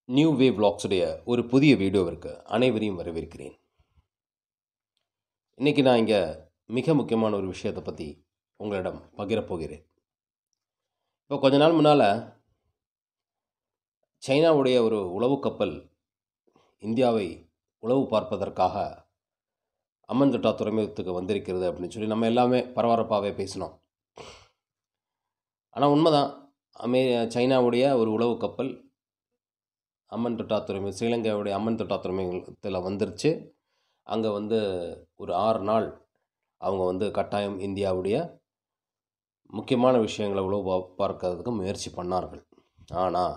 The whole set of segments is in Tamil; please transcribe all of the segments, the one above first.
நியூ வே vlogsஉடைய ஒரு புதிய வீடியோவிற்கு அனைவரையும் வரவேற்கிறேன் இன்றைக்கி நான் இங்கே மிக முக்கியமான ஒரு விஷயத்தை பற்றி உங்களிடம் பகிரப் போகிறேன் இப்போ கொஞ்ச நாள் முன்னால் சைனாவுடைய ஒரு உளவு கப்பல் இந்தியாவை உளவு பார்ப்பதற்காக அம்மன் தொட்டா துறைமுகத்துக்கு வந்திருக்கிறது அப்படின்னு சொல்லி நம்ம எல்லாமே பரபரப்பாகவே பேசினோம் ஆனால் உண்மைதான் அமே சைனாவுடைய ஒரு உளவு கப்பல் அம்மன் தொட்டா துறைமுகம் ஸ்ரீலங்காவுடைய அம்மன் தொட்டா துறைமுகத்தில் வந்துருச்சு அங்கே வந்து ஒரு ஆறு நாள் அவங்க வந்து கட்டாயம் இந்தியாவுடைய முக்கியமான விஷயங்களை உளவு பா- பார்க்கறதுக்கு முயற்சி பண்ணார்கள் ஆனால்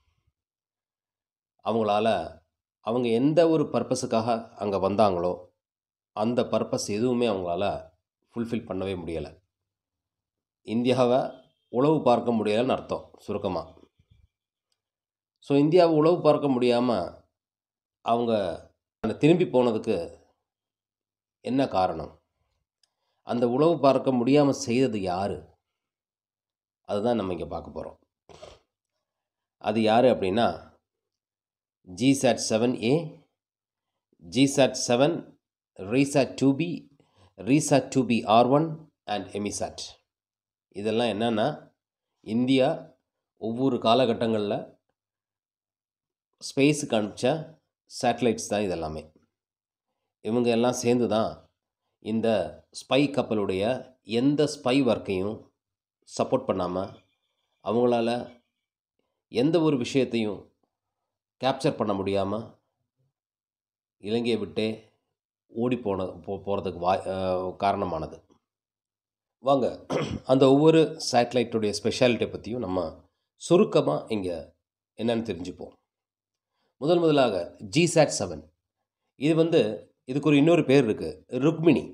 அவங்களால அவங்க எந்த ஒரு பர்பஸுக்காக அங்கே வந்தாங்களோ அந்த பர்பஸ் எதுவுமே அவங்களால ஃபுல்ஃபில் பண்ணவே முடியலை இந்தியாவை உளவு பார்க்க முடியலைன்னு அர்த்தம் சுருக்கமாக ஸோ இந்தியாவை உளவு பார்க்க முடியாமல் அவங்க திரும்பி போனதுக்கு என்ன காரணம் அந்த உளவு பார்க்க முடியாமல் செய்தது யார் அதுதான் நம்ம இங்கே பார்க்க போகிறோம் அது யார் அப்படின்னா GSAT seven A GSAT seven RISAT two B RISAT two B R one and EMISAT இதெல்லாம் என்னென்னா இந்தியா ஒவ்வொரு காலகட்டங்களில் ஸ்பேஸுக்கு அனுப்பிச்ச சேட்டலைட்ஸ் தான் இதெல்லாமே இவங்க எல்லாம் சேர்ந்து தான் இந்த ஸ்பை கப்பலுடைய எந்த ஸ்பை ஒர்க்கையும் சப்போர்ட் பண்ணாமல் அவங்களால எந்த ஒரு விஷயத்தையும் கேப்சர் பண்ண முடியாமல் இலங்கையை விட்டே ஓடி போன போ போகிறதுக்கு வாய் அஹ், காரணமானது வாங்க அந்த ஒவ்வொரு சேட்டலைட்டுடைய ஸ்பெஷாலிட்டியை பற்றியும் நம்ம சுருக்கமாக இங்கே என்னன்னு தெரிஞ்சுப்போம் முதல் முதலாக ஜிசாட் செவன் இது வந்து இதுக்கு ஒரு இன்னொரு பேர் இருக்குது ருக்மிணி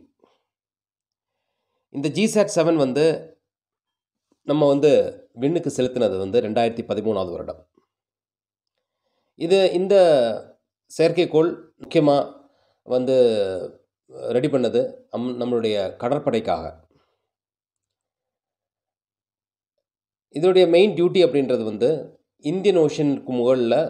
இந்த ஜிசாட் செவன் வந்து நம்ம வந்து விண்ணுக்கு செலுத்தினது வந்து ரெண்டாயிரத்தி பதிமூணாவது வருடம் இது இந்த செயற்கைக்கோள் முக்கியமாக வந்து ரெடி பண்ணது நம் நம்மளுடைய கடற்படைக்காக இதோடைய மெயின் டியூட்டி அப்படின்றது வந்து இந்தியன் ஓஷனுக்கு முகளில்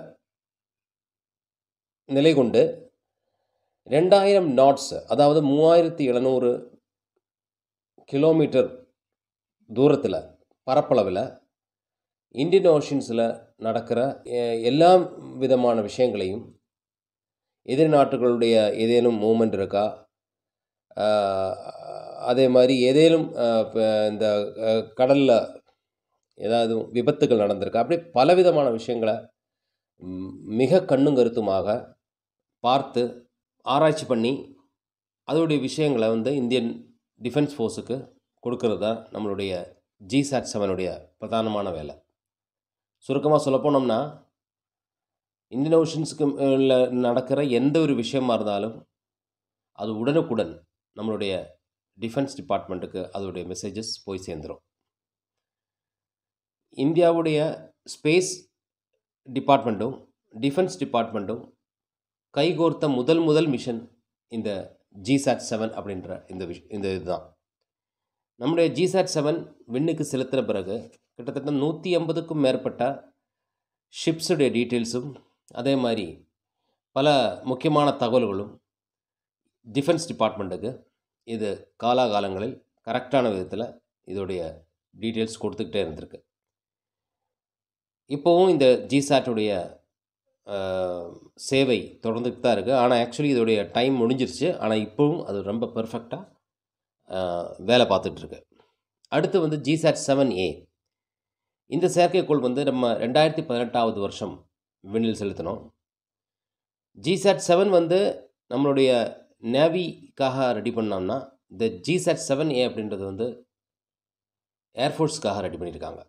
நிலை கொண்டு ரெண்டாயிரம் நாட்ஸ் அதாவது மூவாயிரத்தி எழுநூறு கிலோமீட்டர் தூரத்தில் பரப்பளவில் இந்தியன் ஓஷன்ஸில் நடக்கிற எ- எல்லா விதமான விஷயங்களையும் எதிர் நாட்டுகளுடைய ஏதேனும் மூமெண்ட் இருக்கா ஆஹ், அதே மாதிரி ஏதேனும் ஆஹ், இப்ப இந்த கடலில் ஏதாவது விபத்துகள் நடந்திருக்கா அப்படி பலவிதமான விஷயங்களை ம், மிக கண்ணும் கருத்துமாக பார்த்து ஆராய்ச்சி பண்ணி அதோடைய விஷயங்களை வந்து இந்தியன் டிஃபென்ஸ் ஃபோர்ஸுக்கு கொடுக்கறது தான் நம்மளுடைய ஜிசாட் செவனுடைய பிரதானமான வேலை சுருக்கமாக சொல்ல போனோம்னா இந்தியன் ஓஷன்ஸுக்கு உள்ள நடக்கிற எந்த ஒரு விஷயமா இருந்தாலும் அது உடனுக்குடன் நம்மளுடைய டிஃபென்ஸ் டிபார்ட்மெண்ட்டுக்கு அதோடைய மெசேஜஸ் போய் சேர்ந்துடும் இந்தியாவுடைய ஸ்பேஸ் டிபார்ட்மெண்ட்டும் டிஃபென்ஸ் டிபார்ட்மெண்ட்டும் கைகோர்த்த முதல் முதல் மிஷன் இந்த ஜிசாட் செவன் அப்படின்ற இந்த விஷ் இந்த இதுதான் நம்முடைய ஜிசாட் செவன் விண்ணுக்கு செலுத்தின பிறகு கிட்டத்தட்ட நூற்றி ஐம்பதுக்கும் மேற்பட்ட ஷிப்ஸுடைய டீட்டெயில்ஸும் அதே மாதிரி பல முக்கியமான தகவல்களும் டிஃபென்ஸ் டிபார்ட்மெண்ட்டுக்கு இது காலாகாலங்களில் கரெக்டான விதத்தில் இதோடைய டீட்டெயில்ஸ் கொடுத்துக்கிட்டே இருந்திருக்கு இப்போவும் இந்த ஜிசாட்டுடைய சேவை தொடர்ந்துட்டு தான் இருக்குது ஆனால் ஆக்சுவலி இதோடைய டைம் முடிஞ்சிருச்சு ஆனால் இப்போவும் அது ரொம்ப பெர்ஃபெக்டாக வேலை பார்த்துட்டு இருக்கு அடுத்து வந்து ஜிசாட் செவன் ஏ இந்த செயற்கைக்கோள் வந்து நம்ம ரெண்டாயிரத்தி பதினெட்டாவது வருஷம் விண்ணில் செலுத்தினோம் ஜிசாட் செவன் வந்து நம்மளுடைய நேவிக்காக ரெடி பண்ணோம்னா இந்த ஜிசாட் செவன் ஏ அப்படின்றது வந்து ஏர்ஃபோர்ஸ்க்காக ரெடி பண்ணியிருக்காங்க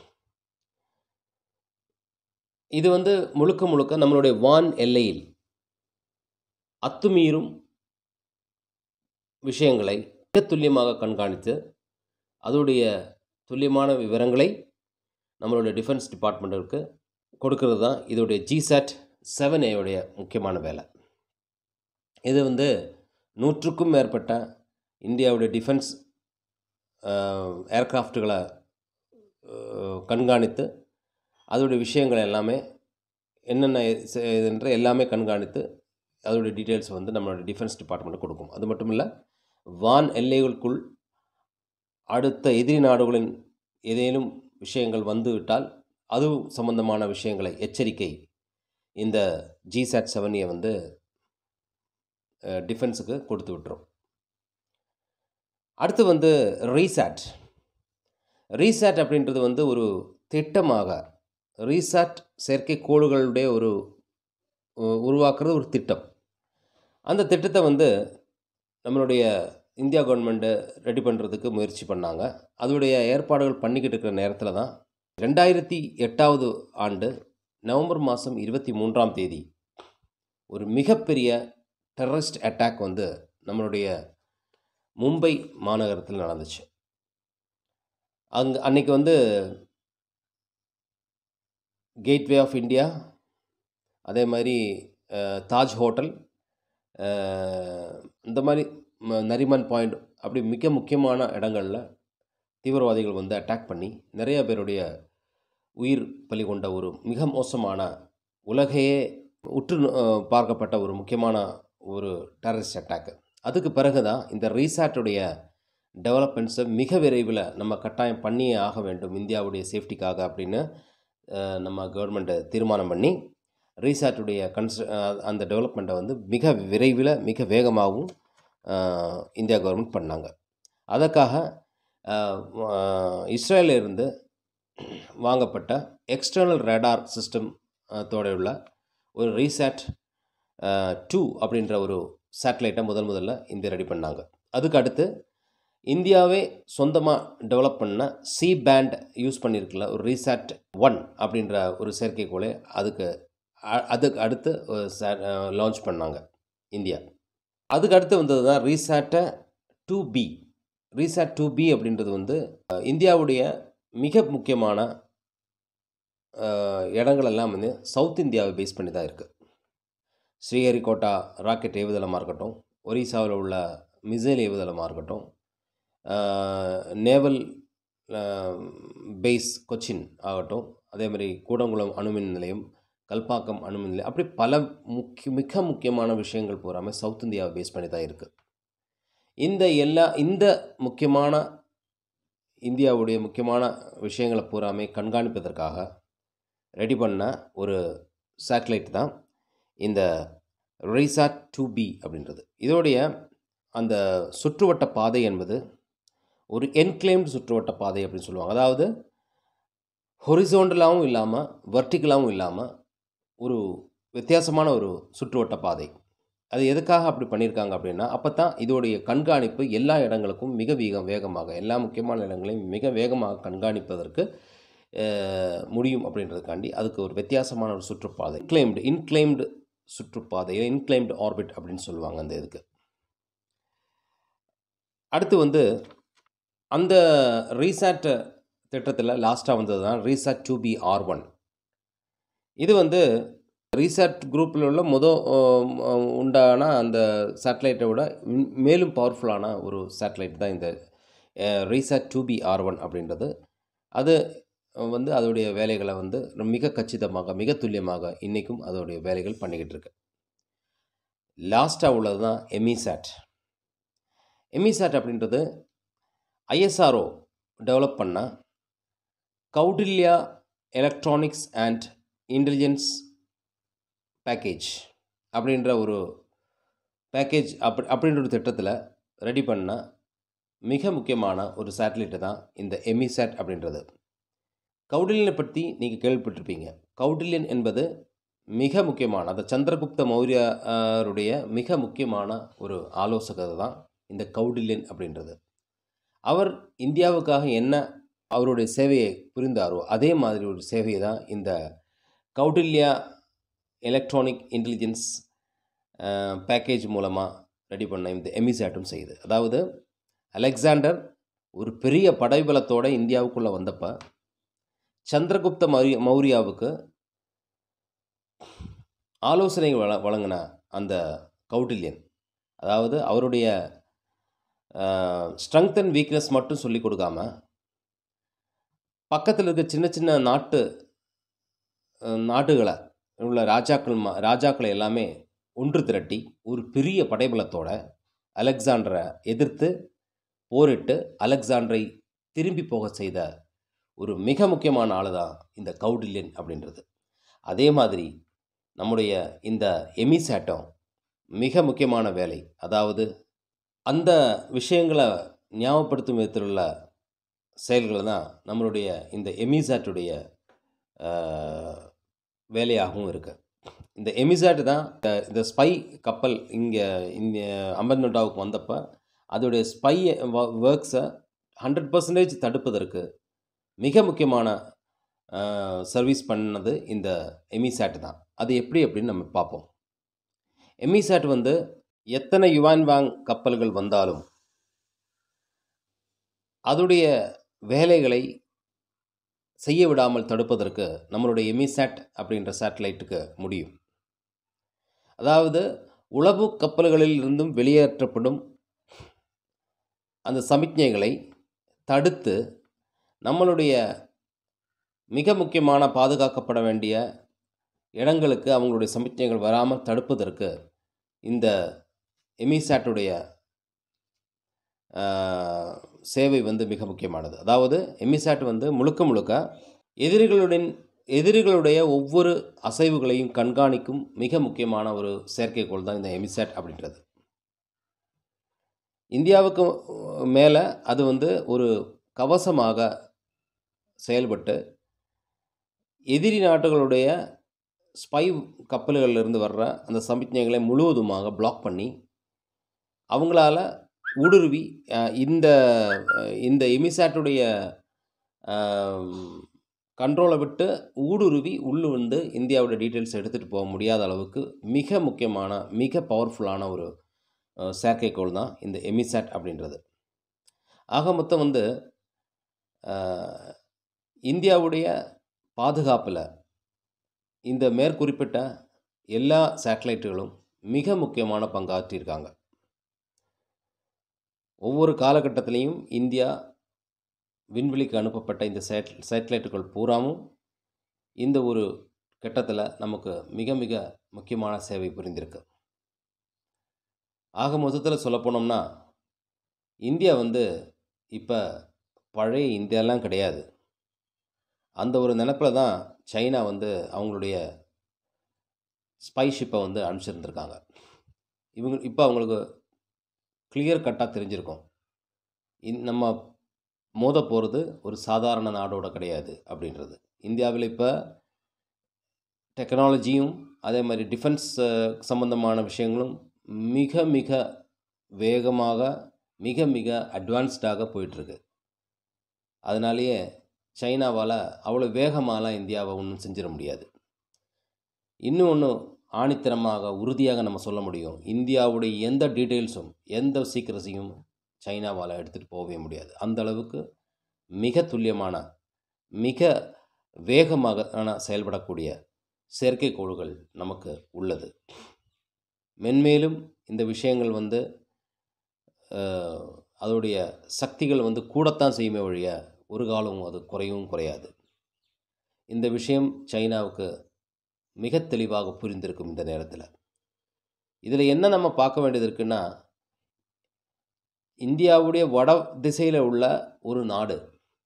இது வந்து முழுக்க முழுக்க நம்மளுடைய வான் எல்லையில் அத்துமீறும் விஷயங்களை மிக துல்லியமாக கண்காணித்து அதோடைய துல்லியமான விவரங்களை நம்மளுடைய டிஃபென்ஸ் டிபார்ட்மெண்ட்டுக்கு கொடுக்கறது தான் இதோடைய ஜிசாட் செவன் ஏவுடைய முக்கியமான வேலை இது வந்து நூற்றுக்கும் மேற்பட்ட இந்தியாவுடைய டிஃபென்ஸ் ஏர்க்ராஃப்ட்டுகளை கண்காணித்து அதோடைய விஷயங்கள் எல்லாமே என்னென்ன செ- இதுன்ற எல்லாமே கண்காணித்து அதோடைய டீட்டெயில்ஸ் வந்து நம்மளோட டிஃபென்ஸ் டிபார்ட்மெண்ட் கொடுக்கும் அது மட்டும் இல்லை வான் எல்லைகளுக்குள் அடுத்த எதிரி நாடுகளின் ஏதேனும் விஷயங்கள் வந்துவிட்டால் அது சம்பந்தமான விஷயங்களை எச்சரிக்கை இந்த ஜிசாட் செவனியை வந்து டிஃபென்ஸுக்கு கொடுத்து விட்டுரும் அடுத்து வந்து ரீசாட் ரீசாட் அப்படின்றது வந்து ஒரு திட்டமாக ரீசாட் செயற்கைக்கோள்களுடைய ஒரு உ- உருவாக்குறது ஒரு திட்டம் அந்த திட்டத்தை வந்து நம்மளுடைய இந்தியா கவர்மெண்ட்டு ரெடி பண்ணுறதுக்கு முயற்சி பண்ணாங்க அதோடைய ஏற்பாடுகள் பண்ணிக்கிட்டு இருக்கிற நேரத்தில் தான் ரெண்டாயிரத்தி எட்டாவது ஆண்டு நவம்பர் மாதம் இருபத்தி மூன்றாம் தேதி ஒரு மிகப்பெரிய டெரரிஸ்ட் அட்டாக் வந்து நம்மளுடைய மும்பை மாநகரத்தில் நடந்துச்சு அங்கே அன்னைக்கு வந்து கேட்வே ஆஃப் இந்தியா அதே மாதிரி அஹ், தாஜ் ஹோட்டல் அஹ், இந்த மாதிரி ம- நரிமன் பாயிண்ட் அப்படி மிக முக்கியமான இடங்களில் தீவிரவாதிகள் வந்து அட்டாக் பண்ணி நிறைய பேருடைய உயிர் பலி கொண்ட ஒரு மிக மோசமான உலகையே உற்று நோ- அஹ், பார்க்கப்பட்ட ஒரு முக்கியமான ஒரு டெரரிஸ்ட் அட்டாக் அதுக்கு பிறகு தான் இந்த ரீசாட்டுடைய டெவலப்மெண்ட்ஸை மிக விரைவில் நம்ம கட்டாயம் பண்ணியே ஆக வேண்டும் இந்தியாவுடைய சேஃப்டிக்காக அப்படின்னு அஹ், நம்ம கவர்மெண்ட்டை தீர்மானம் பண்ணி ரீசாட்டுடைய கன்ஸ்ட்ர அஹ், அந்த டெவலப்மெண்ட்டை வந்து மிக விரைவில் மிக வேகமாகவும் அஹ், இந்தியா கவர்மெண்ட் பண்ணாங்க அதற்காக அஹ், அஹ், இஸ்ரேலில் இருந்து வாங்கப்பட்ட எக்ஸ்டர்னல் ரேடார் சிஸ்டம் தோடையுள்ள ஒரு ரீசாட் டூ அப்படின்ற ஒரு சேட்டலைட்டை முதல் முதல்ல இந்தியா ரெடி பண்ணாங்க அதுக்கு அடுத்து இந்தியாவே சொந்தமாக டெவலப் பண்ண சி பேண்ட் யூஸ் பண்ணியிருக்கல ஒரு ரீசாட் ஒன் அப்படின்ற ஒரு செயற்கைக்கோளை அதுக்கு அ- அதுக்கு அடுத்து லான்ச் பண்ணாங்க இந்தியா அதுக்கு அடுத்து வந்தது தான் ரீசாட்டை two B RISAT two B அப்படின்றது வந்து அஹ், இந்தியாவுடைய மிக முக்கியமான அஹ், இடங்கள் எல்லாம் வந்து சவுத் இந்தியாவை பேஸ் பண்ணி தான் இருக்குது ஸ்ரீஹரிகோட்டா ராக்கெட் ஏவுதளமாக இருக்கட்டும் ஒரிசாவில் உள்ள மிசைல் ஏவுதளமாக இருக்கட்டும் நேவல் பேஸ் கொச்சின் ஆகட்டும் அதே மாதிரி கூடங்குளம் அணுமின் நிலையம் கல்பாக்கம் அணுமின் நிலையம் அப்படி பல முக்கிய மிக முக்கியமான விஷயங்கள் பூராமே சவுத் இந்தியாவை பேஸ் பண்ணி தான் இருக்குது இந்த எல்லா இந்த முக்கியமான இந்தியாவுடைய முக்கியமான விஷயங்களை பூராமே கண்காணிப்பதற்காக ரெடி பண்ண ஒரு சேட்டலைட் தான் இந்த ரைசாட் டூ பி அப்படின்றது இதோடைய அந்த சுற்றுவட்ட பாதை என்பது ஒரு என்க்ளைம்டு சுற்றுவட்ட பாதை அப்படின்னு சொல்லுவாங்க அதாவது ஹொரிசோண்டலாகவும் இல்லாமல் வெர்டிக்கலாகவும் இல்லாமல் ஒரு வித்தியாசமான ஒரு சுற்றுவட்ட பாதை அது எதுக்காக அப்படி பண்ணியிருக்காங்க அப்படின்னா அப்போ தான் இதோடைய கண்காணிப்பு எல்லா இடங்களுக்கும் மிக வேக வேகமாக எல்லா முக்கியமான இடங்களையும் மிக வேகமாக கண்காணிப்பதற்கு அஹ், முடியும் அப்படின்றதுக்காண்டி அதுக்கு ஒரு வித்தியாசமான ஒரு சுற்றுப்பாதை இன்க்ளைம்டு இன்க்ளைம்டு சுற்றுப்பாதை இன்க்ளைம்டு ஆர்பிட் அப்படின்னு சொல்லுவாங்க அந்த இதுக்கு அடுத்து வந்து அந்த ரீசாட் திட்டத்தில் லாஸ்ட்டாக வந்தது தான் RISAT two B R one இது வந்து ரீசாட் குரூப்பில் உள்ள முத ஆம், ஆம், உண்டான அந்த சேட்டலைட்டை விட ம்- மேலும் பவர்ஃபுல்லான ஒரு சேட்டலைட் தான் இந்த RISAT two B R one அப்படின்றது அது வந்து அதோடைய வேலைகளை வந்து மிக கச்சிதமாக மிக துல்லியமாக இன்றைக்கும் அதோடைய வேலைகள் பண்ணிக்கிட்டு இருக்கு லாஸ்ட்டாக உள்ளது தான் எமிசாட் எமிசாட் அப்படின்றது ஐஎஸ்ஆர்ஓ டெவலப் பண்ண Kautilya electronics and intelligence package அப்படின்ற ஒரு பேக்கேஜ் அப்படி அப்படின்ற ஒரு திட்டத்தில் ரெடி பண்ண மிக முக்கியமான ஒரு சேட்டலைட்டு தான் இந்த எமிசாட் அப்படின்றது கௌடில்யனை பற்றி நீங்கள் கேள்விப்பட்டிருப்பீங்க கௌடில்யன் என்பது மிக முக்கியமான அந்த சந்திரகுப்த மௌரியருடைய மிக முக்கியமான ஒரு ஆலோசகர் தான் இந்த கௌடில்யன் அப்படின்றது அவர் இந்தியாவுக்காக என்ன அவருடைய சேவையை புரிந்தாரோ அதே மாதிரி ஒரு சேவையை தான் இந்த கௌடில்யா எலக்ட்ரானிக் இன்டெலிஜென்ஸ் பேக்கேஜ் மூலமாக ரெடி பண்ண இந்த எமிசாட்டும் செய்யுது அதாவது அலெக்சாண்டர் ஒரு பெரிய படைபலத்தோட இந்தியாவுக்குள்ளே வந்தப்ப சந்திரகுப்த மௌரிய மௌரியாவுக்கு ஆலோசனை வழ வழங்கின அந்த கௌடில்யன் அதாவது அவருடைய ஸ்ட்ரெங்க் அண்ட் வீக்னஸ் மட்டும் சொல்லி கொடுக்காம பக்கத்தில் இருக்க சின்ன சின்ன நாட்டு அஹ், நாடுகளை உள்ள ராஜாக்கள் ம ராஜாக்களை எல்லாமே ஒன்று திரட்டி ஒரு பெரிய படைபலத்தோட அலெக்சாண்டரை எதிர்த்து போரிட்டு அலெக்சாண்டரை திரும்பி போக செய்த ஒரு மிக முக்கியமான ஆள் தான் இந்த கௌடில்யன் அப்படின்றது அதே மாதிரி நம்முடைய இந்த எமிசாட்டம் மிக முக்கியமான வேலை அதாவது அந்த விஷயங்களை ஞாபகப்படுத்தும் விதத்தில் உள்ள செயல்கள் தான் நம்மளுடைய இந்த எமிசாட்டுடைய வேலையாகவும் இருக்குது இந்த எமிசாட் தான் இந்த- இந்த ஸ்பை கப்பல் இங்கே இந்த அம்பர்நட்டாவுக்கு வந்தப்போ அதோடைய ஸ்பை ஒர்க்ஸை ஹண்ட்ரட் பர்சன்டேஜ் தடுப்பதற்கு மிக முக்கியமான சர்வீஸ் பண்ணது இந்த எமிசாட் தான் அது எப்படி அப்படின்னு நம்ம பார்ப்போம் எமிசாட் வந்து எத்தனை யுவான் வாங் கப்பல்கள் வந்தாலும் அதுடைய வேலைகளை செய்ய விடாமல் தடுப்பதற்கு நம்மளுடைய எமிசாட் அப்படின்ற சேட்டலைட்டுக்கு முடியும் அதாவது உளவு கப்பல்களில் இருந்தும் வெளியேற்றப்படும் அந்த சமிக்ஞைகளை தடுத்து நம்மளுடைய மிக முக்கியமான பாதுகாக்கப்பட வேண்டிய இடங்களுக்கு அவங்களுடைய சமிக்ஞைகள் வராமல் தடுப்பதற்கு இந்த எமிசாட்டுடைய ஆஹ், சேவை வந்து மிக முக்கியமானது அதாவது எமிசாட் வந்து முழுக்க முழுக்க எதிரிகளுடன் எதிரிகளுடைய ஒவ்வொரு அசைவுகளையும் கண்காணிக்கும் மிக முக்கியமான ஒரு செயற்கைக்கோள் தான் இந்த எமிசாட் அப்படின்றது இந்தியாவுக்கு மேலே அது வந்து ஒரு கவசமாக செயல்பட்டு எதிரி நாடுகளுடைய ஸ்பை கப்பல்களிலிருந்து வர்ற அந்த சமிக்ஞைகளை முழுவதுமாக பிளாக் பண்ணி அவங்களால ஊடுருவி அஹ், இந்த அஹ், இந்த எமிசாட்டுடைய கண்ட்ரோலை விட்டு ஊடுருவி உள்ளு வந்து இந்தியாவோட டீட்டெயில்ஸ் எடுத்துகிட்டு போக முடியாத அளவுக்கு மிக முக்கியமான மிக பவர்ஃபுல்லான ஒரு அஹ், செயற்கைக்கோள் தான் இந்த எமிசாட் அப்படின்றது ஆக மொத்தம் வந்து அஹ், இந்தியாவுடைய பாதுகாப்பில் இந்த மேற்குறிப்பிட்ட எல்லா சேட்டலைட்டுகளும் மிக முக்கியமான பங்காற்றியிருக்காங்க ஒவ்வொரு காலகட்டத்திலையும் இந்தியா விண்வெளிக்கு அனுப்பப்பட்ட இந்த சேட் சேட்டலைட்டுகள் பூராமும் இந்த ஒரு கட்டத்தில் நமக்கு மிக மிக முக்கியமான சேவை புரிந்திருக்கு ஆக மொத்தத்தில் சொல்ல போனோம்னா இந்தியா வந்து இப்போ பழைய இந்தியாலாம் கிடையாது அந்த ஒரு நினப்பில் தான் சைனா வந்து அவங்களுடைய ஸ்பை ஷிப்பை வந்து அனுப்பிச்சிருந்துருக்காங்க இவங்க இப்போ அவங்களுக்கு கிளியர் கட்டாக தெரிஞ்சிருக்கும் இந் நம்ம மோத போகிறது ஒரு சாதாரண நாடோட கிடையாது அப்படின்றது இந்தியாவில் இப்போ டெக்னாலஜியும் அதே மாதிரி டிஃபென்ஸ் சம்மந்தமான விஷயங்களும் மிக மிக வேகமாக மிக மிக அட்வான்ஸ்டாக போயிட்டுருக்கு அதனாலேயே சைனாவால் அவ்வளோ வேகமாலாம் இந்தியாவை ஒன்றும் செஞ்சிட முடியாது இன்னும் ஒன்று ஆணித்தரமாக உறுதியாக நம்ம சொல்ல முடியும் இந்தியாவுடைய எந்த டீட்டெயில்ஸும் எந்த சீக்கிரஸையும் சைனாவால் எடுத்துகிட்டு போகவே முடியாது அந்த அளவுக்கு மிக துல்லியமான மிக வேகமாக ஆன செயல்படக்கூடிய செயற்கைக்கோள்கள் நமக்கு உள்ளது மென்மேலும் இந்த விஷயங்கள் வந்து அஹ், அதோடைய சக்திகள் வந்து கூடத்தான் செய்யுமே ஒழிய ஒரு காலமும் அது குறையவும் குறையாது இந்த விஷயம் சைனாவுக்கு மிக தெளிவாக புரிந்திருக்கும் இந்த நேரத்தில் இதில் என்ன நம்ம பார்க்க வேண்டியது இருக்குன்னா இந்தியாவுடைய வட திசையில் உள்ள ஒரு நாடு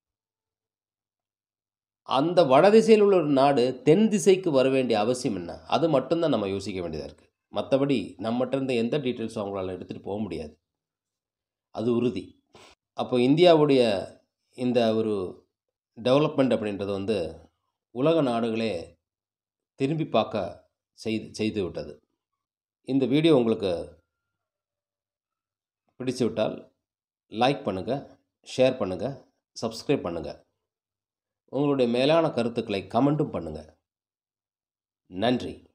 அந்த வட திசையில் உள்ள ஒரு நாடு தென் திசைக்கு வர வேண்டிய அவசியம் என்ன அது மட்டும்தான் நம்ம யோசிக்க வேண்டியதாக இருக்குது மற்றபடி நம்மகிட்ட இருந்த எந்த டீட்டெயில்ஸும் அவங்களால எடுத்துகிட்டு போக முடியாது அது உறுதி அப்போ இந்தியாவுடைய இந்த ஒரு டெவலப்மெண்ட் அப்படின்றது வந்து உலக நாடுகளே திரும்பி பார்க்க செய்து செய்து விட்டது இந்த வீடியோ உங்களுக்கு பிடிச்சு விட்டால் லைக் பண்ணுங்கள் ஷேர் பண்ணுங்கள் சப்ஸ்கிரைப் பண்ணுங்கள் உங்களுடைய மேலான கருத்துக்களை கமெண்ட்டும் பண்ணுங்கள் நன்றி